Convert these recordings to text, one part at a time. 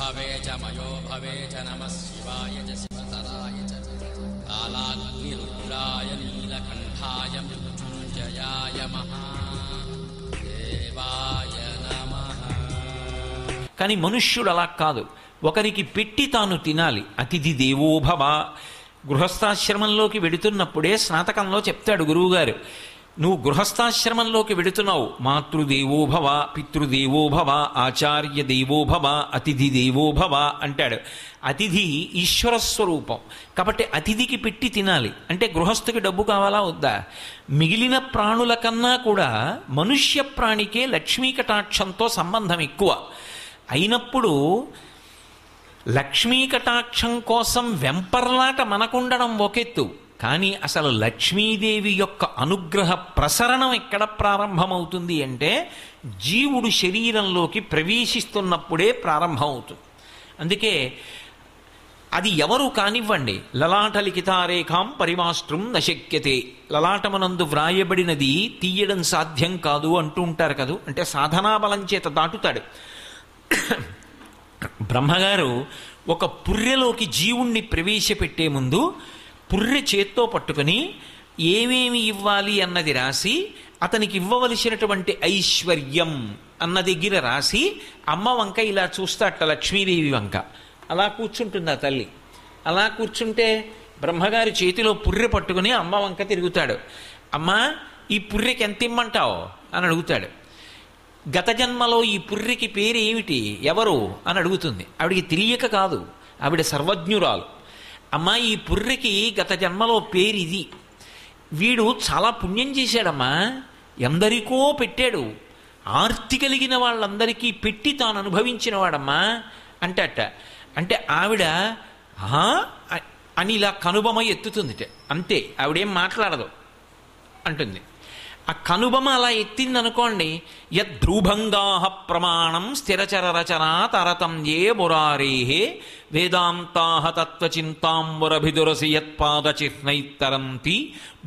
भवे च मयो भवे च नमः शिवाय च शिवतराय च कालाग्निरुद्राय नीलकण्ठाय मृत्युञ्जयाय महादेवाय नमः కానీ మనుష్యుడు అలా కాదు ఒకరికి పెట్టి తాను తినాలి అతిథి దేవోభవ గృహస్థాశ్రమంలోకి వెడుతున్నప్పుడే స్నాతకంలో చెప్తాడు గురువుగారు నువ్వు గృహస్థాశ్రమంలోకి వెడుతున్నావు మాతృదేవోభవ పితృదేవోభవ ఆచార్య దేవోభవ అతిథి దేవోభవ అంటాడు అతిథి ఈశ్వర స్వరూపం కాబట్టి అతిథికి పెట్టి తినాలి అంటే గృహస్థుకి డబ్బు కావాలా వద్దా మిగిలిన ప్రాణుల కన్నా కూడా మనుష్య ప్రాణికే లక్ష్మీ కటాక్షంతో సంబంధం ఎక్కువ అయినప్పుడు లక్ష్మీ కటాక్షం కోసం వెంపర్లాట మనకుండడం ఒకెత్తు కానీ అసలు లక్ష్మీదేవి యొక్క అనుగ్రహ ప్రసరణం ఎక్కడ ప్రారంభమవుతుంది అంటే జీవుడు శరీరంలోకి ప్రవేశిస్తున్నప్పుడే ప్రారంభమవుతుంది అందుకే అది ఎవరు కానివ్వండి లలాట లిఖితారేఖాం పరిమాష్ట్రం నశక్యతే లలాటమనందు వ్రాయబడినది తీయడం సాధ్యం కాదు అంటూ ఉంటారు కదూ అంటే సాధనాబలం చేత దాటుతాడు బ్రహ్మగారు ఒక పుర్రెలోకి జీవుణ్ణి ప్రవేశపెట్టే ముందు పుర్రె చేత్తో పట్టుకుని ఏమేమి ఇవ్వాలి అన్నది రాసి అతనికి ఇవ్వవలసినటువంటి ఐశ్వర్యం అన్న దగ్గర రాసి అమ్మ వంక ఇలా చూస్తాట లక్ష్మీదేవి వంక అలా కూర్చుంటుంది ఆ తల్లి అలా కూర్చుంటే బ్రహ్మగారి చేతిలో పుర్రె పట్టుకుని అమ్మ వంక తిరుగుతాడు అమ్మా ఈ పుర్రెకి ఎంత ఇమ్మంటావు అని అడుగుతాడు గత జన్మలో ఈ పుర్రికి పేరు ఏమిటి ఎవరు అని అడుగుతుంది ఆవిడికి తెలియక కాదు ఆవిడ సర్వజ్ఞురాలు అమ్మా ఈ పుర్రికి గత జన్మలో పేరు ఇది వీడు చాలా పుణ్యం చేశాడమ్మా ఎందరికో పెట్టాడు ఆర్తి కలిగిన వాళ్ళందరికీ పెట్టి తాను అనుభవించిన వాడమ్మా అంటట అంటే ఆవిడ "ఆ?" అని ఇలా కనుబొమ ఎత్తుతుందిట అంతే ఆవిడేం మాట్లాడదు అంటుంది ఆ కనుబొమ అలా ఎత్తిందనుకోండి యద్ధ్రుభంగా ప్రమాణం స్థిరచర రచన తరతంయే మురారేహే వేదాంతాహ తత్వచింతాంబురభిదురసి యత్పాదచిహ్నైత్తరంతి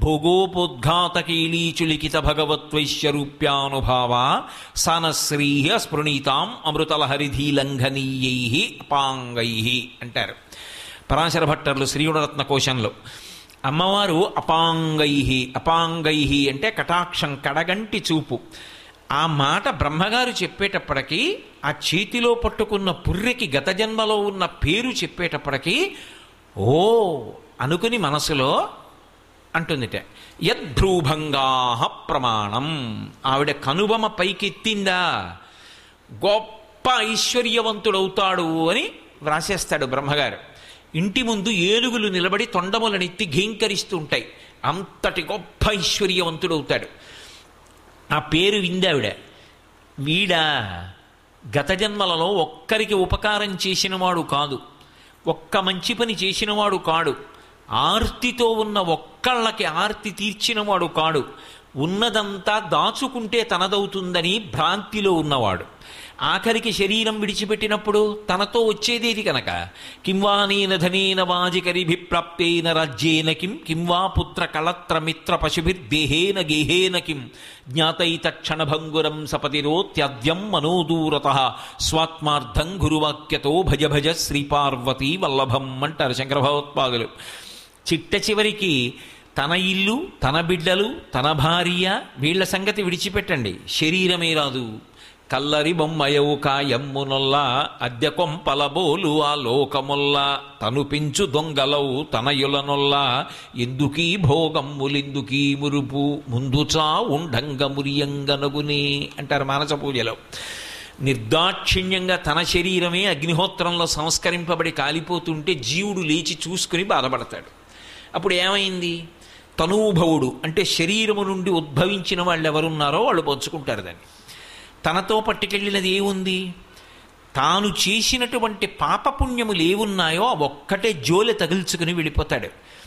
భోగోపోద్ఘాతకీలీచులిఖిత భగవత్వైశ్యరూప్యానుభావ సనశ్రీ స్పృణీతాం అమృతలహరిధీలంఘనీయై అపాంగై అంటారు పరాశర భట్టర్లు శ్రీగుణరత్న కోశంలో అమ్మవారు అపాంగై అపాంగై అంటే కటాక్షం కడగంటి చూపు ఆ మాట బ్రహ్మగారు చెప్పేటప్పటికీ ఆ చేతిలో పట్టుకున్న పుర్రెకి గత జన్మలో ఉన్న పేరు చెప్పేటప్పటికీ ఓ అనుకుని మనసులో అంటుందిట యద్భ్రూభంగా ప్రమాణం ఆవిడ కనుబొమ పైకెత్తిందా గొప్ప ఐశ్వర్యవంతుడవుతాడు అని వ్రాసేస్తాడు బ్రహ్మగారు ఇంటి ముందు ఏనుగులు నిలబడి తొండములనెత్తి ఘీంకరిస్తూ ఉంటాయి అంతటి గొప్ప ఐశ్వర్యవంతుడవుతాడు ఆ పేరు విందావిడ వీడా గత జన్మలలో ఒక్కరికి ఉపకారం చేసినవాడు కాదు ఒక్క మంచి పని చేసినవాడు కాడు ఆర్తితో ఉన్న ఒక్కళ్ళకి ఆర్తి తీర్చినవాడు కాడు ఉన్నదంతా దాచుకుంటే తనదవుతుందని భ్రాంతిలో ఉన్నవాడు ఆఖరికి శరీరం విడిచిపెట్టినప్పుడు తనతో వచ్చేదేది కనుక కింవానేన ధనేన వాజికరిభిప్రాప్తేన రాజ్యేన కిం కింవా పుత్ర కళత్ర మిత్ర పశుభిర్దేహేన గేహేన కిం జ్ఞాతైత క్షణభంగురం సపతిరోత్యద్యం మనోదూరత స్వాత్మార్థం గురువాక్యతో భజ భజ శ్రీపార్వతీ వల్లభం అంటారు శంకర భగవత్పాదులు చిట్ట చివరికి తన ఇల్లు తన బిడ్డలు తన భార్య వీళ్ళ సంగతి విడిచిపెట్టండి శరీరమే రాదు కల్లరి బొమ్మయవు కాయమ్మునొల్ల అద్దె కొంపలబోలు ఆ లోకముల్ల తను పెంచు దొంగలవు తనయులనొల్ల ఎందుకీ భోగమ్ములెందుకీ మురుపు ముందుచా ఉండంగ మురియంగనగునే అంటారు మానస పూజలో నిర్దాక్షిణ్యంగా తన శరీరమే అగ్నిహోత్రంలో సంస్కరింపబడి కాలిపోతుంటే జీవుడు లేచి చూసుకుని బాధపడతాడు అప్పుడు ఏమైంది తనూభవుడు అంటే శరీరము నుండి ఉద్భవించిన వాళ్ళు ఎవరున్నారో వాళ్ళు పంచుకుంటారు దాన్ని తనతో పట్టుకెళ్ళినది ఏముంది తాను చేసినటువంటి పాపపుణ్యములు ఏవున్నాయో ఆ ఒక్కటే జోలె తగిల్చుకుని వెళ్ళిపోతాడు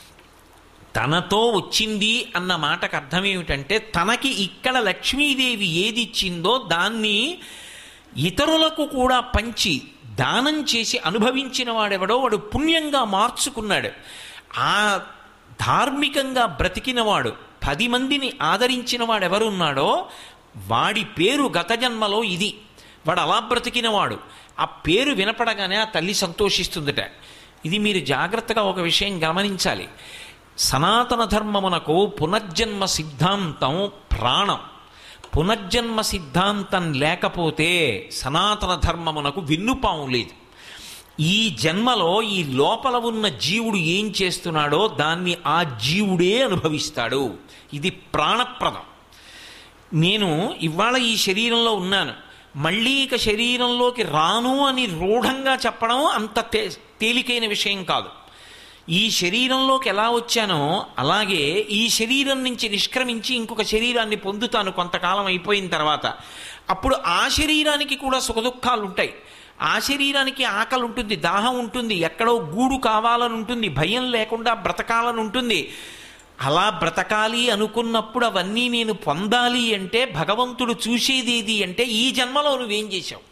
తనతో వచ్చింది అన్న మాటకు అర్థం ఏమిటంటే తనకి ఇక్కడ లక్ష్మీదేవి ఏది ఇచ్చిందో దాన్ని ఇతరులకు కూడా పంచి దానం చేసి అనుభవించిన వాడెవడో వాడు పుణ్యంగా మార్చుకున్నాడు ఆ ధార్మికంగా బ్రతికినవాడు పది మందిని ఆదరించిన వాడెవరున్నాడో వాడి పేరు గత జన్మలో ఇది వాడు అలా బ్రతికినవాడు ఆ పేరు వినపడగానే ఆ తల్లి సంతోషిస్తుందట ఇది మీరు జాగ్రత్తగా ఒక విషయం గమనించాలి సనాతన ధర్మమునకు పునర్జన్మ సిద్ధాంతం ప్రాణం పునర్జన్మ సిద్ధాంతం లేకపోతే సనాతన ధర్మమునకు వెన్నుపాము లేదు ఈ జన్మలో ఈ లోపల ఉన్న జీవుడు ఏం చేస్తున్నాడో దాన్ని ఆ జీవుడే అనుభవిస్తాడు ఇది ప్రాణప్రదం నేను ఇవాళ ఈ శరీరంలో ఉన్నాను మళ్ళీ ఇక శరీరంలోకి రాను అని రూఢంగా చెప్పడం అంత తే తేలికైన విషయం కాదు ఈ శరీరంలోకి ఎలా వచ్చానో అలాగే ఈ శరీరం నుంచి నిష్క్రమించి ఇంకొక శరీరాన్ని పొందుతాను కొంతకాలం అయిపోయిన తర్వాత అప్పుడు ఆ శరీరానికి కూడా సుఖదుఖాలు ఉంటాయి ఆ శరీరానికి ఆకలి ఉంటుంది దాహం ఉంటుంది ఎక్కడో గూడు కావాలని ఉంటుంది భయం లేకుండా బ్రతకాలని ఉంటుంది అలా బ్రతకాలి అనుకున్నప్పుడు అవన్నీ నేను పొందాలి అంటే భగవంతుడు చూసేదేది అంటే ఈ జన్మలో నువ్వేం చేశావు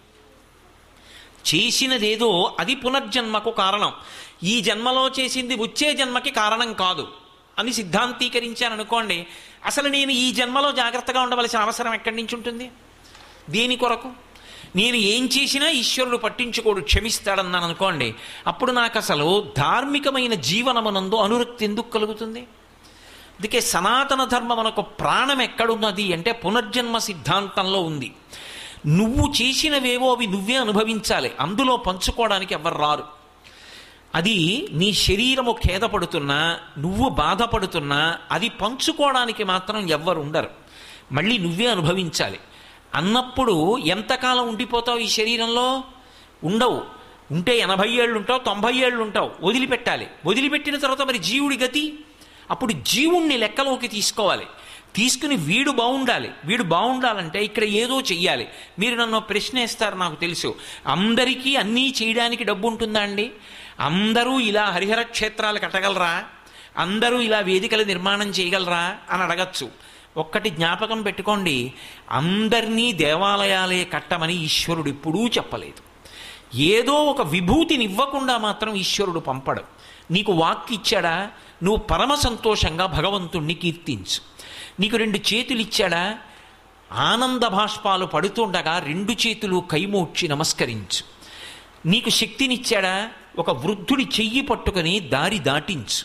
చేసినదేదో అది పునర్జన్మకు కారణం ఈ జన్మలో చేసింది వచ్చే జన్మకి కారణం కాదు అని సిద్ధాంతీకరించాను అనుకోండి అసలు నేను ఈ జన్మలో జాగ్రత్తగా ఉండవలసిన అవసరం ఎక్కడి నుంచి ఉంటుంది దేని కొరకు నేను ఏం చేసినా ఈశ్వరుడు పట్టించుకోడు క్షమిస్తాడన్నాను అనుకోండి అప్పుడు నాకు అసలు ధార్మికమైన జీవనమునందు అనురక్తి ఎందుకు కలుగుతుంది అందుకే సనాతన ధర్మమునకు ప్రాణం ఎక్కడున్నది అంటే పునర్జన్మ సిద్ధాంతంలో ఉంది నువ్వు చేసినవేవో అవి నువ్వే అనుభవించాలి అందులో పంచుకోవడానికి ఎవరు రారు అది నీ శరీరము ఖేదపడుతున్నా నువ్వు బాధపడుతున్నా అది పంచుకోవడానికి మాత్రం ఎవ్వరు ఉండరు మళ్ళీ నువ్వే అనుభవించాలి అన్నప్పుడు ఎంతకాలం ఉండిపోతావు ఈ శరీరంలో ఉండవు ఉంటే ఎనభై ఏళ్ళు ఉంటావు తొంభై ఏళ్ళు ఉంటావు వదిలిపెట్టాలి వదిలిపెట్టిన తర్వాత మరి జీవుడి గతి అప్పుడు జీవుణ్ణి లెక్కలోకి తీసుకోవాలి తీసుకుని వీడు బాగుండాలి వీడు బాగుండాలంటే ఇక్కడ ఏదో చెయ్యాలి మీరు నన్ను ప్రశ్న వేస్తారు నాకు తెలుసు అందరికీ అన్నీ చేయడానికి డబ్బు ఉంటుందా అండి అందరూ ఇలా హరిహర క్షేత్రాలు కట్టగలరా అందరూ ఇలా వేదికలు నిర్మాణం చేయగలరా అని అడగచ్చు ఒక్కటి జ్ఞాపకం పెట్టుకోండి అందరినీ దేవాలయాలే కట్టమని ఈశ్వరుడు ఎప్పుడూ చెప్పలేదు ఏదో ఒక విభూతిని ఇవ్వకుండా మాత్రం ఈశ్వరుడు పంపడు నీకు వాక్ ఇచ్చాడా నువ్వు పరమ సంతోషంగా భగవంతుణ్ణి కీర్తించు నీకు రెండు చేతులు ఇచ్చాడా ఆనంద భాష్పాలు పడుతుండగా రెండు చేతులు కైమోడ్చి నమస్కరించు నీకు శక్తినిచ్చాడా ఒక వృద్ధుడి చెయ్యి పట్టుకొని దారి దాటించు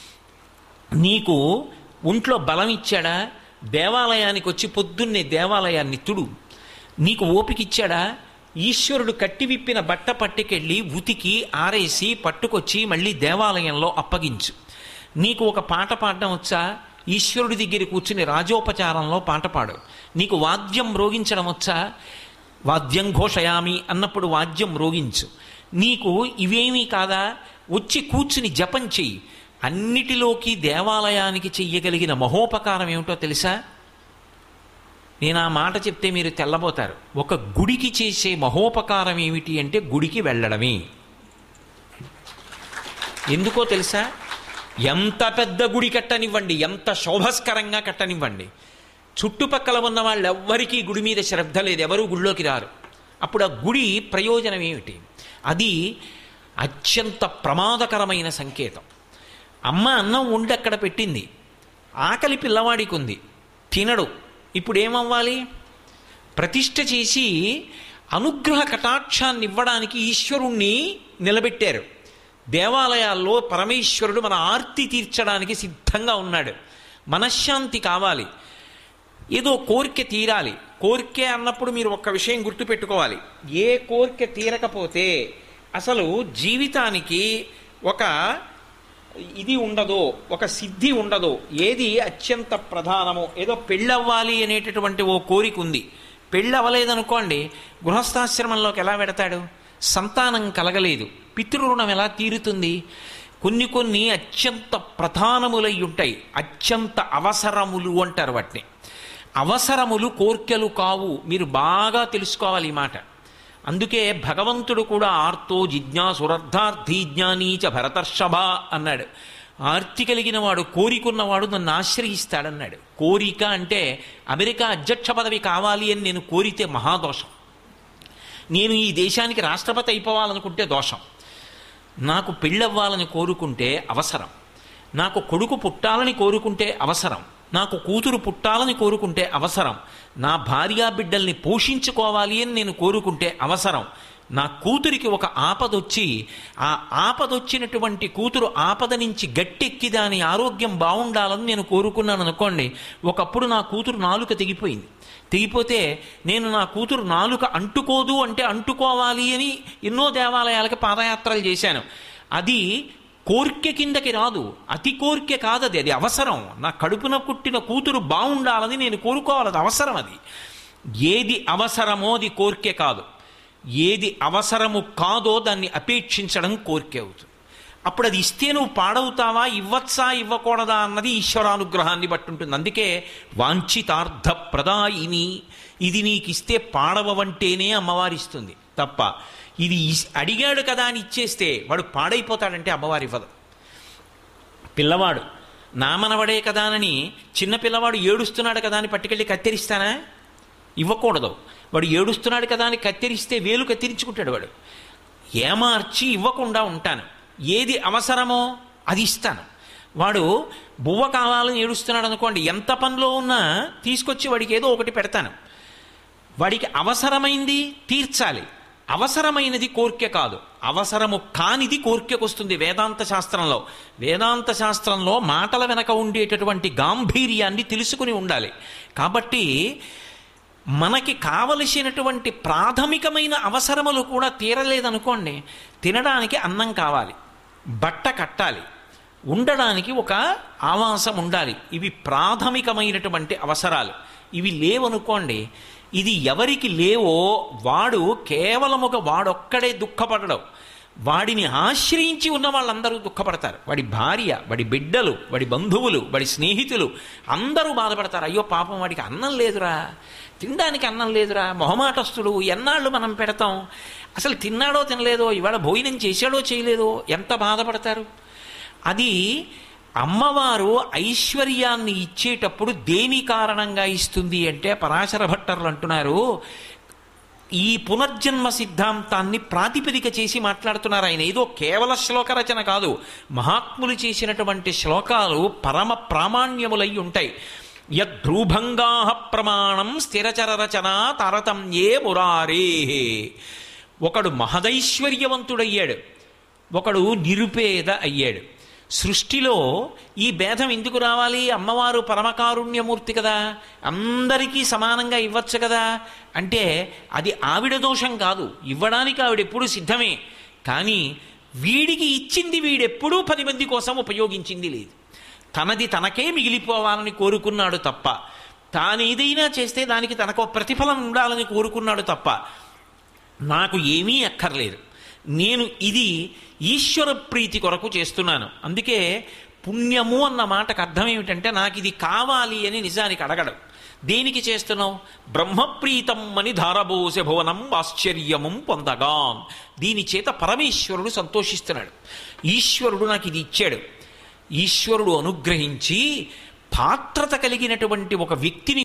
నీకు ఒంట్లో బలం ఇచ్చాడా దేవాలయానికి వచ్చి పొద్దున్నే దేవాలయాన్ని తుడు నీకు ఓపిక ఇచ్చాడా ఈశ్వరుడు కట్టి విప్పిన బట్ట పట్టుకెళ్ళి ఉతికి ఆరేసి పట్టుకొచ్చి మళ్ళీ దేవాలయంలో అప్పగించు నీకు ఒక పాట పాడడం వచ్చా ఈశ్వరుడి దగ్గర కూర్చుని రాజోపచారంలో పాట పాడు నీకు వాద్యం మ్రోగించడం వచ్చా వాద్యం ఘోషయామి అన్నప్పుడు వాద్యం మ్రోగించు నీకు ఇవేమీ కాదా వచ్చి కూర్చుని జపం చెయ్యి అన్నిటిలోకి దేవాలయానికి చెయ్యగలిగిన మహోపకారం ఏమిటో తెలుసా నేను ఆ మాట చెప్తే మీరు తెల్లబోతారు ఒక గుడికి చేసే మహోపకారం ఏమిటి అంటే గుడికి వెళ్ళడమే ఎందుకో తెలుసా ఎంత పెద్ద గుడి కట్టనివ్వండి ఎంత శోభస్కరంగా కట్టనివ్వండి చుట్టుపక్కల ఉన్న వాళ్ళు ఎవ్వరికీ గుడి మీద శ్రద్ధ లేదు ఎవరూ గుడిలోకి రారు అప్పుడు ఆ గుడి ప్రయోజనం ఏమిటి అది అత్యంత ప్రమాదకరమైన సంకేతం అమ్మ అన్నం వండి అక్కడ పెట్టింది ఆకలి పిల్లవాడికి ఉంది తినడు ఇప్పుడు ఏమవ్వాలి ప్రతిష్ఠ చేసి అనుగ్రహ కటాక్షాన్ని ఇవ్వడానికి ఈశ్వరుణ్ణి నిలబెట్టారు దేవాలయాల్లో పరమేశ్వరుడు మన ఆర్తి తీర్చడానికి సిద్ధంగా ఉన్నాడు మనశ్శాంతి కావాలి ఏదో కోరిక తీరాలి కోరిక అన్నప్పుడు మీరు ఒక్క విషయం గుర్తుపెట్టుకోవాలి ఏ కోరిక తీరకపోతే అసలు జీవితానికి ఒక ఇది ఉండదో ఒక సిద్ధి ఉండదో ఏది అత్యంత ప్రధానమో ఏదో పెళ్ళవ్వాలి అనేటటువంటి ఓ కోరిక ఉంది పెళ్ళవలేదనుకోండి గృహస్థాశ్రమంలోకి ఎలా పెడతాడు సంతానం కలగలేదు పితృరుణం ఎలా తీరుతుంది కొన్ని కొన్ని అత్యంత ప్రధానములై ఉంటాయి అత్యంత అవసరములు అంటారు వాటిని అవసరములు కోర్కెలు కావు మీరు బాగా తెలుసుకోవాలి ఈ మాట అందుకే భగవంతుడు కూడా ఆర్తో జిజ్ఞాసురర్థార్థి జ్ఞానీచ భరతర్షభ అన్నాడు ఆర్తి కలిగిన వాడు కోరికున్నవాడు నన్ను ఆశ్రయిస్తాడన్నాడు కోరిక అంటే అమెరికా అధ్యక్ష పదవి కావాలి అని నేను కోరితే మహాదోషం నేను ఈ దేశానికి రాష్ట్రపతి అయిపోవాలనుకుంటే దోషం నాకు పెళ్ళవ్వాలని కోరుకుంటే అవసరం నాకు కొడుకు పుట్టాలని కోరుకుంటే అవసరం నాకు కూతురు పుట్టాలని కోరుకుంటే అవసరం నా భార్యా బిడ్డల్ని పోషించుకోవాలి అని నేను కోరుకుంటే అవసరం నా కూతురికి ఒక ఆపదొచ్చి ఆ ఆపదొచ్చినటువంటి కూతురు ఆపద నుంచి గట్టెక్కి దాని ఆరోగ్యం బాగుండాలని నేను కోరుకున్నాను అనుకోండి ఒకప్పుడు నా కూతురు నాలుక తెగిపోయింది తెగిపోతే నేను నా కూతురు నాలుక అంటుకోదు అంటే అంటుకోవాలి అని ఎన్నో దేవాలయాలకి పాదయాత్రలు చేశాను అది కోర్కె కిందకి రాదు అతి కోర్కె కాదది అది అవసరం నా కడుపున పుట్టిన కూతురు బాగుండాలని నేను కోరుకోవాలి అది అవసరం అది ఏది అవసరమో అది కోర్కె కాదు ఏది అవసరము కాదో దాన్ని అపేక్షించడం కోరిక అవుతుంది అప్పుడు అది ఇస్తే నువ్వు పాడవుతావా ఇవ్వచ్చా ఇవ్వకూడదా అన్నది ఈశ్వరానుగ్రహాన్ని బట్టి ఉంటుంది అందుకే వాంఛితార్థ ప్రదాయిని ఇది నీకు ఇస్తే పాడవంటేనే అమ్మవారి ఇస్తుంది తప్ప ఇది ఇస్- అడిగాడు కదా అని ఇచ్చేస్తే వాడు పాడైపోతాడంటే అమ్మవారి ఇవ్వదు పిల్లవాడు నా మనవడే కదా అని చిన్న పిల్లవాడు ఏడుస్తున్నాడు కదా అని పట్టుకెళ్ళి కత్తిరిస్తానా ఇవ్వకూడదు వాడు ఏడుస్తున్నాడు కదా అని కత్తిరిస్తే వేలు కత్తిరించుకుంటాడు వాడు ఏమార్చి ఇవ్వకుండా ఉంటాను ఏది అవసరమో అది ఇస్తాను వాడు బువ్వ కావాలని ఏడుస్తున్నాడు అనుకోండి ఎంత పనిలో ఉన్నా తీసుకొచ్చి వాడికి ఏదో ఒకటి పెడతాను వాడికి అవసరమైంది తీర్చాలి అవసరమైనది కోర్కె కాదు అవసరము కానిది కోర్కెకొస్తుంది వేదాంత శాస్త్రంలో వేదాంత శాస్త్రంలో మాటల వెనక ఉండేటటువంటి గాంభీర్యాన్ని తెలుసుకుని ఉండాలి కాబట్టి మనకి కావలసినటువంటి ప్రాథమికమైన అవసరములు కూడా తీరలేదనుకోండి తినడానికి అన్నం కావాలి బట్ట కట్టాలి ఉండడానికి ఒక ఆవాసం ఉండాలి ఇవి ప్రాథమికమైనటువంటి అవసరాలు ఇవి లేవనుకోండి ఇది ఎవరికి లేవో వాడు కేవలం ఒక వాడొక్కడే దుఃఖపడడం వాడిని ఆశ్రయించి ఉన్న వాళ్ళందరూ దుఃఖపడతారు వాడి భార్య వాడి బిడ్డలు వాడి బంధువులు వాడి స్నేహితులు అందరూ బాధపడతారు అయ్యో పాపం వాడికి అన్నం లేదురా తినడానికి అన్నం లేదురా మొహమాటస్తుడు ఎన్నాళ్ళు మనం పెడతాం అసలు తిన్నాడో తినలేదో ఇవాళ భోజనం చేశాడో చేయలేదో ఎంత బాధపడతారు అది అమ్మవారు ఐశ్వర్యాన్ని ఇచ్చేటప్పుడు దేని కారణంగా ఇస్తుంది అంటే పరాశర భట్టర్లు అంటున్నారు ఈ పునర్జన్మ సిద్ధాంతాన్ని ప్రాతిపదిక చేసి మాట్లాడుతున్నారు ఆయన ఏదో కేవల శ్లోక రచన కాదు మహాత్ములు చేసినటువంటి శ్లోకాలు పరమ ప్రామాణ్యములై ఉంటాయి యద్భ్రూభంగా ప్రమాణం స్థిరచర రచన తారతమ్యే మురారే ఒకడు మహదైశ్వర్యవంతుడయ్యాడు ఒకడు నిరుపేద అయ్యాడు సృష్టిలో ఈ భేదం ఎందుకు రావాలి అమ్మవారు పరమకారుణ్యమూర్తి కదా అందరికీ సమానంగా ఇవ్వచ్చు కదా అంటే అది ఆవిడ దోషం కాదు ఇవ్వడానికి ఆవిడ ఎప్పుడు సిద్ధమే కానీ వీడికి ఇచ్చింది వీడెప్పుడూ పది మంది కోసం ఉపయోగించింది లేదు తనది తనకే మిగిలిపోవాలని కోరుకున్నాడు తప్ప తాను ఏదైనా చేస్తే దానికి తనకు ప్రతిఫలం ఉండాలని కోరుకున్నాడు తప్ప నాకు ఏమీ అక్కర్లేదు నేను ఇది ఈశ్వర ప్రీతి కొరకు చేస్తున్నాను అందుకే పుణ్యము అన్న మాటకు అర్థం ఏమిటంటే నాకు ఇది కావాలి అని నిజానికి అడగడం దేనికి చేస్తున్నావు బ్రహ్మప్రీతం అని ధారబోసె భువనం ఆశ్చర్యము పొందగా దీని చేత పరమేశ్వరుడు సంతోషిస్తున్నాడు ఈశ్వరుడు నాకు ఇది ఇచ్చాడు ఈశ్వరుడు అనుగ్రహించి పాత్రత కలిగినటువంటి ఒక వ్యక్తిని